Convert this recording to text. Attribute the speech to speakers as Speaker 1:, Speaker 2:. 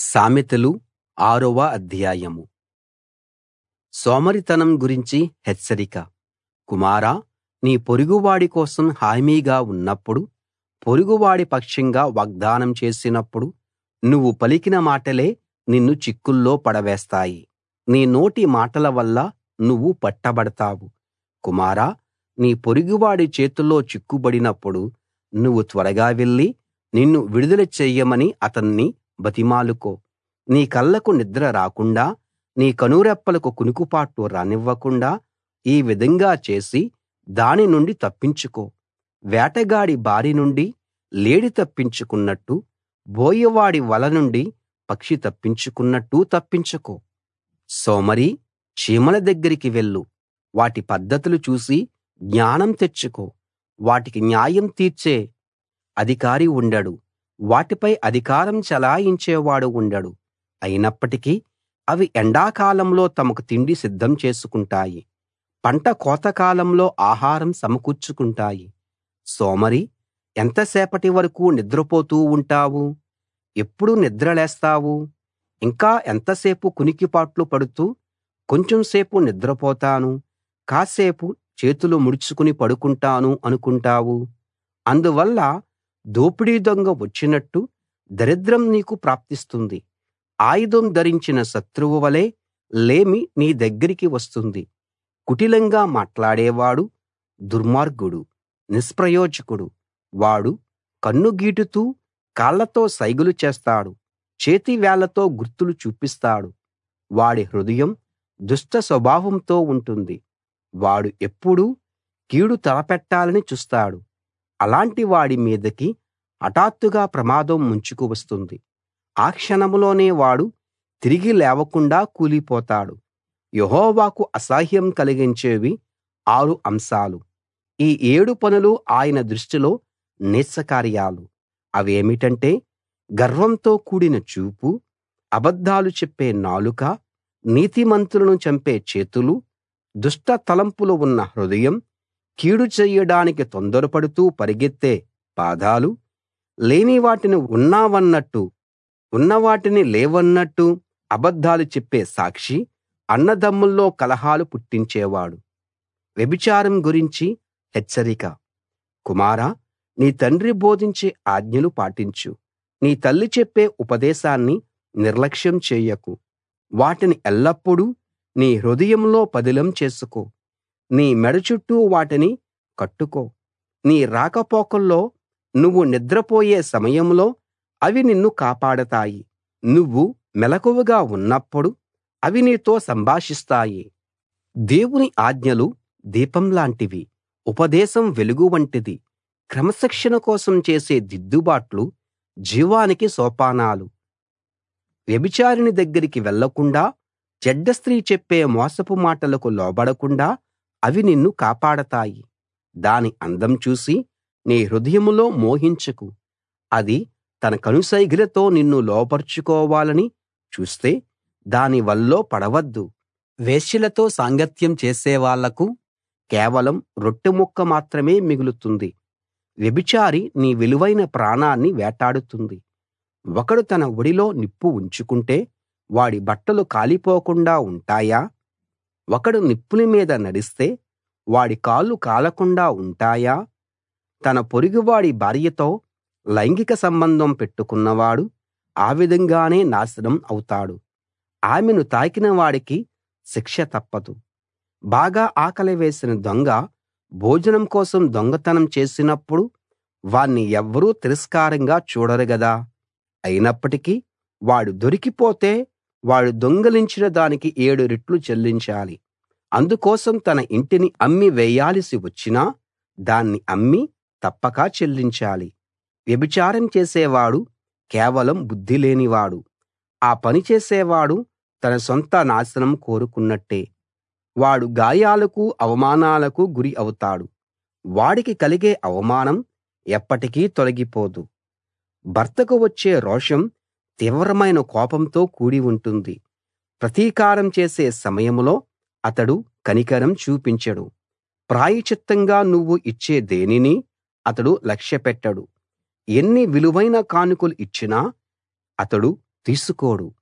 Speaker 1: సామెతలు ఆరవ అధ్యాయం సోమరితనం గురించి హెచ్చరిక కుమారా నీ పొరుగువాడి కోసం హామీగా ఉన్నప్పుడు పొరుగువాడి పక్షంగా వాగ్దానం చేసినప్పుడు నువ్వు పలికిన మాటలే నిన్ను చిక్కుల్లో పడవేస్తాయి నీ నోటి మాటల వల్ల నువ్వు పట్టబడతావు కుమారా నీ పొరుగువాడి చేతిలో చిక్కుబడినప్పుడు నువ్వు త్వరగా వెళ్లి నిన్ను విడుదల చెయ్యమని అతన్ని బతిమాలుకో నీ కళ్ళకు నిద్ర రాకుండా నీ కనురెప్పలకు కునుకుపాట్లు రానివ్వకుండా ఈ విధంగా చేసి దాని నుండి తప్పించుకో వేటగాడి బారి నుండి లేడి తప్పించుకున్నట్టు బోయవాడి వల నుండి పక్షి తప్పించుకున్నట్టు తప్పించుకో సోమరీ చీమల దగ్గరికి వెళ్ళు వాటి పద్ధతులు చూసి జ్ఞానం తెచ్చుకో వాటికి న్యాయం తీర్చే అధికారి ఉండడు వాటిపై అధికారం చెలాయించేవాడు ఉండడు అయినప్పటికీ అవి ఎండాకాలంలో తమకు తిండి సిద్ధం చేసుకుంటాయి పంట కోతకాలంలో ఆహారం సమకూర్చుకుంటాయి సోమరీ ఎంతసేపటి వరకూ నిద్రపోతూ ఉంటావు ఎప్పుడు నిద్రలేస్తావు ఇంకా ఎంతసేపు కునికిపాట్లు పడుతూ కొంచెం సేపు నిద్రపోతాను కాసేపు చేతులు ముడుచుకుని పడుకుంటాను అనుకుంటావు అందువల్ల దోపిడీ దొంగ వచ్చినట్టు దరిద్రం నీకు ప్రాప్తిస్తుంది ఆయుధం ధరించిన శత్రువు వలే లేమి నీ దగ్గరికి వస్తుంది కుటిలంగా మాట్లాడేవాడు దుర్మార్గుడు నిష్ప్రయోజకుడు వాడు కన్ను గీటుతూ కాళ్లతో సైగలు చేస్తాడు చేతి వేళ్లతో గుర్తులు చూపిస్తాడు వాడి హృదయం దుష్ట స్వభావంతో ఉంటుంది వాడు ఎప్పుడూ కీడు తలపెట్టాలని చూస్తాడు అలాంటి వాడి మీదకి హఠాత్తుగా ప్రమాదం ముంచుకు వస్తుంది ఆ క్షణంలోనే వాడు తిరిగి లేవకుండా కూలిపోతాడు యెహోవాకు అసహ్యం కలిగించేవి ఆరు అంశాలు ఈ ఏడు పనులు ఆయన దృష్టిలో నీచకార్యాలు అవేమిటంటే గర్వంతో కూడిన చూపు అబద్ధాలు చెప్పే నాలుక నీతిమంతులను చంపే చేతులు దుష్ట తలంపులు ఉన్న హృదయం కీడు చెయ్యడానికి తొందరపడుతూ పరిగెత్తే పాదాలు లేని వాటిని ఉన్నావన్నట్టు ఉన్నవాటిని లేవన్నట్టు అబద్ధాలు చెప్పే సాక్షి అన్నదమ్ముల్లో కలహాలు పుట్టించేవాడు వ్యభిచారం గురించి హెచ్చరిక కుమారా నీ తండ్రి బోధించే ఆజ్ఞలు పాటించు నీ తల్లి చెప్పే ఉపదేశాన్ని నిర్లక్ష్యం చేయకు వాటిని ఎల్లప్పుడూ నీ హృదయంలో పదిలం చేసుకో నీ మెడ చుట్టూ వాటిని కట్టుకో నీ రాకపోకల్లో నువ్వు నిద్రపోయే సమయంలో అవి నిన్ను కాపాడతాయి నువ్వు మెలకువగా ఉన్నప్పుడు అవి నీతో సంభాషిస్తాయి దేవుని ఆజ్ఞలు దీపం లాంటివి ఉపదేశం వెలుగు వంటిది క్రమశిక్షణ కోసం చేసే దిద్దుబాట్లు జీవానికి సోపానాలు వ్యభిచారిణి దగ్గరికి వెళ్ళకుండా చెడ్డ స్త్రీ చెప్పే మోసపు మాటలకు లోబడకుండా అవి నిన్ను కాపాడతాయి దాని అందం చూసి నీ హృదయంలో మోహించకు అది తన కనుసైగలతో నిన్ను లోపర్చుకోవాలని చూస్తే దాని వల్లో పడవద్దు వేశ్యలతో సాంగత్యం చేసేవాళ్లకు కేవలం రొట్టె ముక్క మాత్రమే మిగులుతుంది వ్యభిచారి నీ విలువైన ప్రాణాన్ని వేటాడుతుంది ఒకడు తన ఒడిలో నిప్పు ఉంచుకుంటే వాడి బట్టలు కాలిపోకుండా ఉంటాయా ఒకడు నిప్పుల మీద నడిస్తే వాడి కాళ్ళు కాలకుండా ఉంటాయా తన పొరుగువాడి భార్యతో లైంగిక సంబంధం పెట్టుకున్నవాడు ఆ విధంగానే నాశనం అవుతాడు ఆమెను తాకిన వాడికి శిక్ష తప్పదు బాగా ఆకలి వేసిన దొంగ భోజనం కోసం దొంగతనం చేసినప్పుడు వాణ్ణి ఎవ్వరూ తిరస్కారంగా చూడరు గదా అయినప్పటికీ వాడు దొరికిపోతే వాడు దొంగిలించిన దానికి ఏడు రెట్లు చెల్లించాలి అందుకోసం తన ఇంటిని అమ్మి వేయాల్సి వచ్చినా దాన్ని అమ్మి తప్పక చెల్లించాలి వ్యభిచారం చేసేవాడు కేవలం బుద్ధి లేనివాడు ఆ పని చేసేవాడు తన సొంత నాశనం కోరుకున్నట్టే వాడు గాయాలకు అవమానాలకు గురి అవుతాడు వాడికి కలిగే అవమానం ఎప్పటికీ తొలగిపోదు భర్తకు వచ్చే రోషం తీవ్రమైన కోపంతో కూడి ఉంటుంది ప్రతీకారం చేసే సమయంలో అతడు కనికరం చూపించడు ప్రాయశ్చిత్తంగా నువ్వు ఇచ్చే దేనినీ అతడు లక్ష్యపెట్టడు ఎన్ని విలువైన కానుకలు ఇచ్చినా అతడు తీసుకోడు